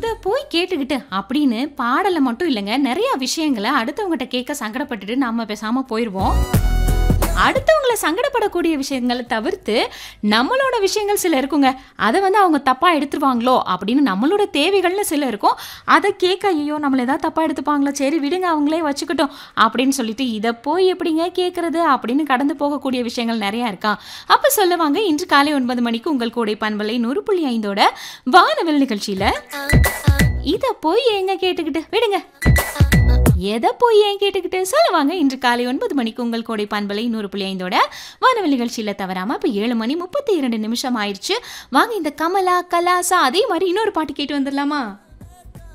இத போய் கேட்டுக்கிட்டு அப்படின்னு பாடல மட்டும் இல்லைங்க நிறைய விஷயங்களை அடுத்தவங்ககிட்ட கேட்க சங்கடப்பட்டுட்டு நாம பேசாம போயிடுவோம் அடுத்தவங்களை சங்கடப்படக்கூடிய விஷயங்களை தவிர்த்து நம்மளோட விஷயங்கள் சில இருக்குங்க அதை வந்து அவங்க தப்பாக எடுத்துருவாங்களோ அப்படின்னு நம்மளோட தேவைகள்னு சில இருக்கும் அதை கேட்க ஐயோ நம்மள ஏதாவது தப்பாக எடுத்துப்பாங்களோ சரி விடுங்க அவங்களே வச்சுக்கிட்டோம் அப்படின்னு சொல்லிட்டு இதை போய் எப்படிங்க கேட்குறது அப்படின்னு கடந்து போகக்கூடிய விஷயங்கள் நிறையா இருக்கா அப்போ சொல்லுவாங்க இன்று காலை ஒன்பது மணிக்கு உங்கள் கூடை பண்பலை நூறு புள்ளி ஐந்தோட வானவில் நிகழ்ச்சியில் இதை போய் எங்க கேட்டுக்கிட்டு விடுங்க எதை போய் ஏன் கேட்டுக்கிட்டு சொல்லுவாங்க இன்று காலை ஒன்பது மணிக்கு உங்கள் கோடை பண்பலை நூறு புள்ளி ஐந்தோட வானவல் நிகழ்ச்சியில் தவறாம இப்போ ஏழு மணி முப்பத்தி இரண்டு நிமிஷம் ஆயிடுச்சு வாங்க இந்த கமலா கலாசா அதே மாதிரி இன்னொரு பாட்டு கேட்டு வந்துடலாமா